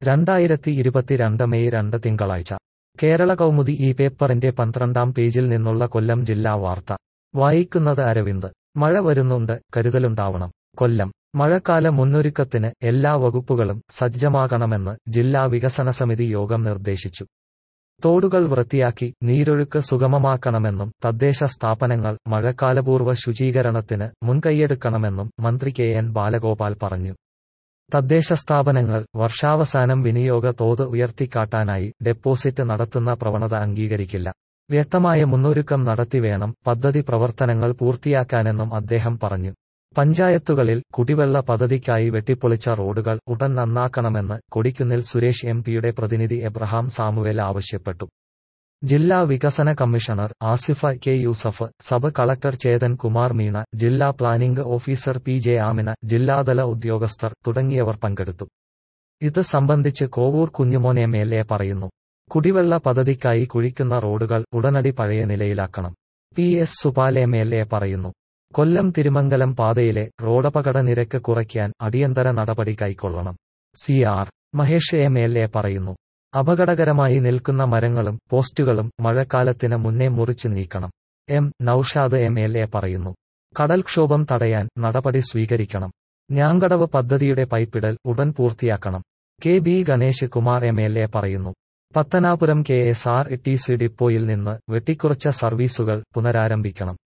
രണ്ടായിരത്തി ഇരുപത്തിരണ്ട് മെയ് രണ്ട് തിങ്കളാഴ്ച കേരള കൗമുദി ഈ പേപ്പറിന്റെ പന്ത്രണ്ടാം പേജിൽ നിന്നുള്ള കൊല്ലം ജില്ലാ വാർത്ത വായിക്കുന്നത് അരവിന്ദ് മഴ വരുന്നുണ്ട് കരുതലുണ്ടാവണം കൊല്ലം മഴക്കാല മുന്നൊരുക്കത്തിന് എല്ലാ വകുപ്പുകളും സജ്ജമാകണമെന്ന് ജില്ലാ വികസന സമിതി യോഗം നിർദ്ദേശിച്ചു തോടുകൾ വൃത്തിയാക്കി നീരൊഴുക്ക് സുഗമമാക്കണമെന്നും തദ്ദേശ സ്ഥാപനങ്ങൾ മഴക്കാലപൂർവ്വ ശുചീകരണത്തിന് മുൻകൈയെടുക്കണമെന്നും മന്ത്രി കെ എൻ ബാലഗോപാൽ പറഞ്ഞു തദ്ദേശ സ്ഥാപനങ്ങൾ വർഷാവസാനം വിനിയോഗ തോത് ഉയർത്തിക്കാട്ടാനായി ഡെപ്പോസിറ്റ് നടത്തുന്ന പ്രവണത അംഗീകരിക്കില്ല വ്യക്തമായ മുന്നൊരുക്കം നടത്തി വേണം പദ്ധതി പ്രവർത്തനങ്ങൾ പൂർത്തിയാക്കാനെന്നും അദ്ദേഹം പറഞ്ഞു പഞ്ചായത്തുകളിൽ കുടിവെള്ള പദ്ധതിക്കായി വെട്ടിപ്പൊളിച്ച റോഡുകൾ ഉടൻ നന്നാക്കണമെന്ന് കൊടിക്കുന്നിൽ സുരേഷ് എം പിയുടെ പ്രതിനിധി എബ്രഹാം സാമുവേൽ ആവശ്യപ്പെട്ടു ജില്ലാ വികസന commissioner Asifa K Yusuf sub collector Chetan Kumar Meena ജില്ലാ planning officer P J Amina ജില്ലാതല ഉദ്യോഗസ്ഥർ തുടങ്ങിയവർ പങ്കെടുത്തു ഇത് സംബന്ധിച്ച് Kovoor Kunjumon M L A പറയുന്നു കുടിവെള്ള പദ്ധതിക്കായി കുഴിക്കുന്ന റോഡുകൾ ഉടനടി പഴയ നിലയിലാക്കണം P S Supal M L A പറയുന്നു കൊല്ലം തിരുമംഗലം പാതയിലെ റോഡപകട നിരക്ക് കുറയ്ക്കാൻ അടിയന്തര നടപടി കൈക്കൊള്ളണം C R Mahesh M L A പറയുന്നു അപകടകരമായി നിൽക്കുന്ന മരങ്ങളും പോസ്റ്റുകളും മഴക്കാലത്തിന് മുന്നേ മുറിച്ചു നീക്കണം M Naushad M L A പറയുന്നു കടൽക്ഷോഭം തടയാൻ നടപടി സ്വീകരിക്കണം ഞാങ്കടവ് പദ്ധതിയുടെ പൈപ്പിടൽ ഉടൻ പൂർത്തിയാക്കണം K B Ganesh Kumar M L A പറയുന്നു Pathanapuram K S R T C ഡിപ്പോയിൽ നിന്ന് വെട്ടിക്കുറച്ച സർവീസുകൾ പുനരാരംഭിക്കണം